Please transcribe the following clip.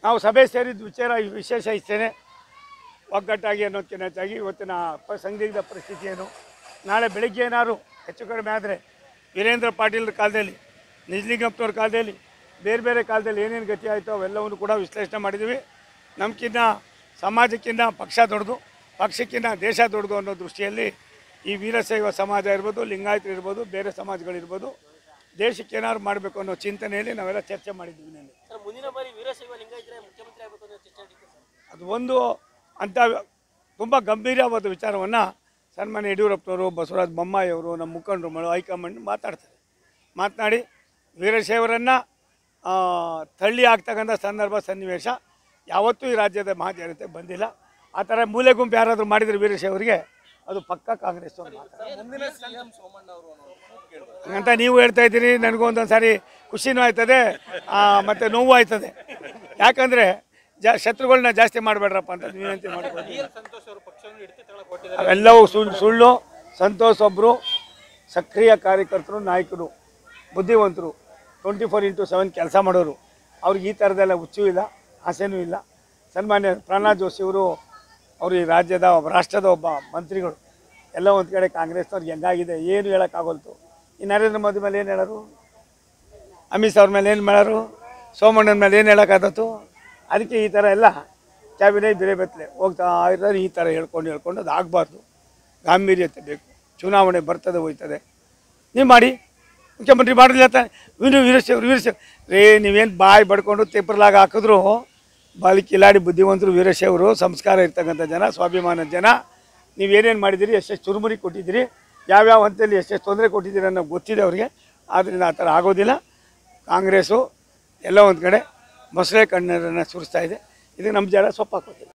ನಾವು ಸಭೆ ಸೇರಿದ ವಿಚಾರ ವಿಶೇಷ ಇಷ್ಟೇ ಒಗ್ಗಟ್ಟಾಗಿ ಅನ್ನೋದಕ್ಕಿಂತ ಹೆಚ್ಚಾಗಿ ಇವತ್ತಿನ ಪ ಸಂದಿಗ್ಧ ಪರಿಸ್ಥಿತಿ ಏನು ನಾಳೆ ಬೆಳಿಗ್ಗೆ ಏನಾದ್ರು ಹೆಚ್ಚು ಕಡಿಮೆ ಆದರೆ ವೀರೇಂದ್ರ ಪಾಟೀಲ್ ಕಾಲದಲ್ಲಿ ನಿಜಲಿಂಗಪ್ಪನವ್ರ ಕಾಲದಲ್ಲಿ ಬೇರೆ ಬೇರೆ ಕಾಲದಲ್ಲಿ ಏನೇನು ಗತಿ ಆಯಿತು ಅವೆಲ್ಲವನ್ನು ಕೂಡ ವಿಶ್ಲೇಷಣೆ ಮಾಡಿದ್ದೀವಿ ನಮ್ಗಿಂತ ಸಮಾಜಕ್ಕಿಂತ ಪಕ್ಷ ದೊಡ್ಡದು ಪಕ್ಷಕ್ಕಿಂತ ದೇಶ ದೊಡ್ಡದು ಅನ್ನೋ ದೃಷ್ಟಿಯಲ್ಲಿ ಈ ವೀರಶೈವ ಸಮಾಜ ಇರ್ಬೋದು ಲಿಂಗಾಯತರು ಇರ್ಬೋದು ಬೇರೆ ಸಮಾಜಗಳಿರ್ಬೋದು ದೇಶಕ್ಕೆ ಏನಾದ್ರು ಮಾಡಬೇಕು ಅನ್ನೋ ಚಿಂತನೆಯಲ್ಲಿ ನಾವೆಲ್ಲ ಚರ್ಚೆ ಮಾಡಿದ್ದೀವಿ ನಿನ್ನೆ ಸರ್ ಮುಂದಿನ ಬಾರಿ ವೀರಶೈವ ಲಿಂಗಾಯತರೇ ಮುಖ್ಯಮಂತ್ರಿ ಆಗಬೇಕು ಅನ್ನೋ ಚರ್ಚೆ ನಡೀತದೆ ಸರ್ ಅದು ಒಂದು ಅಂಥ ತುಂಬ ಗಂಭೀರವಾದ ವಿಚಾರವನ್ನು ಸನ್ಮಾನ್ಯ ಯಡಿಯೂರಪ್ಪನವರು ಬಸವರಾಜ ಬೊಮ್ಮಾಯಿಯವರು ನಮ್ಮ ಮುಖಂಡರು ಮ- ಹೈಕಮಾಂಡ್ ಮಾತಾಡ್ತಾರೆ ಮಾತನಾಡಿ ವೀರಶೈವರನ್ನು ತಳ್ಳಿ ಆಗ್ತಕ್ಕಂಥ ಸಂದರ್ಭ ಸನ್ನಿವೇಶ ಯಾವತ್ತೂ ಈ ರಾಜ್ಯದ ಮಹಾಜನತೆ ಬಂದಿಲ್ಲ ಆ ಥರ ಮೂಲೆ ಗುಂಪು ಯಾರಾದರೂ ಮಾಡಿದರೆ ವೀರಶೈವರಿಗೆ ಅದು ಪಕ್ಕ ಕಾಂಗ್ರೆಸ್ ಅವ್ರು ಮಾತಾಡ್ತಾರೆ ಮುಂದಿನ ಸಿಎಂ ಸೋಮಣ್ಣ ಅವರು ಅನ್ನೋದು ಅಂತ ನೀವು ಹೇಳ್ತಾ ಇದ್ದೀರಿ ನನಗೂ ಒಂದೊಂದು ಸಾರಿ ಖುಷಿನೂ ಆಯ್ತದೆ ಆ, ಮತ್ತೆ ನೋವು ಆಯ್ತದೆ ಯಾಕಂದರೆ ಜಾ ಶತ್ರುಗಳನ್ನ ಜಾಸ್ತಿ ಮಾಡಬೇಡ್ರಪ್ಪ ಅಂತ ವಿನಂತಿ ಮಾಡ್ಬೋದು ಸಂತೋಷ್ ಅವರು ಪಕ್ಷವನ್ನು ಹಿಡಿದು ತಗೊಳಕ್ ಹೊರಟಿದ್ದಾರೆ ಅವೆಲ್ಲವೂ ಸುಳ್ಳು ಸುಳ್ಳು ಸಂತೋಷ್ ಒಬ್ಬರು ಸಕ್ರಿಯ ಕಾರ್ಯಕರ್ತರು ನಾಯಕರು ಬುದ್ಧಿವಂತರು ಟ್ವೆಂಟಿ ಫೋರ್ ಇಂಟು ಸೆವೆನ್ ಕೆಲಸ ಮಾಡೋರು ಅವ್ರಿಗೆ ಈ ಥರದೆಲ್ಲ ಹುಚ್ಚು ಇಲ್ಲ ಆಸೆನೂ ಇಲ್ಲ ಸನ್ಮಾನ್ಯ ಪ್ರಹ್ಲಾದ್ ಜೋಶಿ ಅವರು ಅವರು ಈ ರಾಜ್ಯದ ಒಬ್ಬ ರಾಷ್ಟ್ರದ ಒಬ್ಬ ಮಂತ್ರಿಗಳು ಎಲ್ಲ ಒಂದು ಕಡೆ ಕಾಂಗ್ರೆಸ್ನವ್ರಿಗೆ ಹೆಂಗಾಗಿದೆ ಏನು ಹೇಳೋಕ್ಕಾಗೋಲ್ತು ಈ ನರೇಂದ್ರ ಮೋದಿ ಮೇಲೆ ಏನು ಹೇಳೋರು ಅಮಿತ್ ಶಾ ಅವ್ರ ಮೇಲೆ ಏನು ಮಾಡೋರು ಸೋಮಣ್ಣನ ಮೇಲೆ ಏನು ಹೇಳೋಕ್ಕಾದತ್ತು ಅದಕ್ಕೆ ಈ ಥರ ಎಲ್ಲ ಕ್ಯಾಬಿನೆಟ್ ಬೇರೆ ಬೆತ್ತಲೆ ಹೋಗ್ತಾ ಇರ್ತಾರೆ ಈ ಥರ ಹೇಳ್ಕೊಂಡು ಹೇಳ್ಕೊಂಡು ಅದು ಆಗಬಾರ್ದು ಗಾಂಭೀರ್ಯತೆ ಬೇಕು ಚುನಾವಣೆ ಬರ್ತದೆ ಹೋಯ್ತದೆ ನೀವು ಮಾಡಿ ಮುಖ್ಯಮಂತ್ರಿ ಮಾಡಲಿಲ್ಲ ತಾನೆ ವೀರು ವೀರಶೈವರು ವೀರಶೈವ ರೇ ನೀವೇನು ಬಾಯಿ ಬಡ್ಕೊಂಡು ತೇಪರ್ಲಾಗ ಹಾಕಿದ್ರು ಬಾಲಿ ಕಿಲಾಡಿ ಬುದ್ಧಿವಂತರು ವೀರಶೈವರು ಸಂಸ್ಕಾರ ಇರ್ತಕ್ಕಂಥ ಜನ ಸ್ವಾಭಿಮಾನದ ಜನ ನೀವೇನೇನು ಮಾಡಿದ್ದೀರಿ ಎಷ್ಟೆಷ್ಟು ಚುರುಮುರಿ ಕೊಟ್ಟಿದ್ದೀರಿ ಯಾವ್ಯಾವ ಹಂತದಲ್ಲಿ ಎಷ್ಟೆಷ್ಟು ತೊಂದರೆ ಕೊಟ್ಟಿದ್ದೀರಿ ಅನ್ನೋ ಗೊತ್ತಿದೆ ಅವರಿಗೆ ಆದ್ದರಿಂದ ಆ ಥರ ಆಗೋದಿಲ್ಲ ಕಾಂಗ್ರೆಸ್ಸು ಎಲ್ಲ ಒಂದು ಕಡೆ ಮೊಸಳೆ ಕಣ್ಣೀರನ್ನು ಸುರಿಸ್ತಾ ಇದೆ ಇದಕ್ಕೆ ನಮ್ಮ ಜನ ಸೊಪ್ಪು ಹಾಕೋದಿಲ್ಲ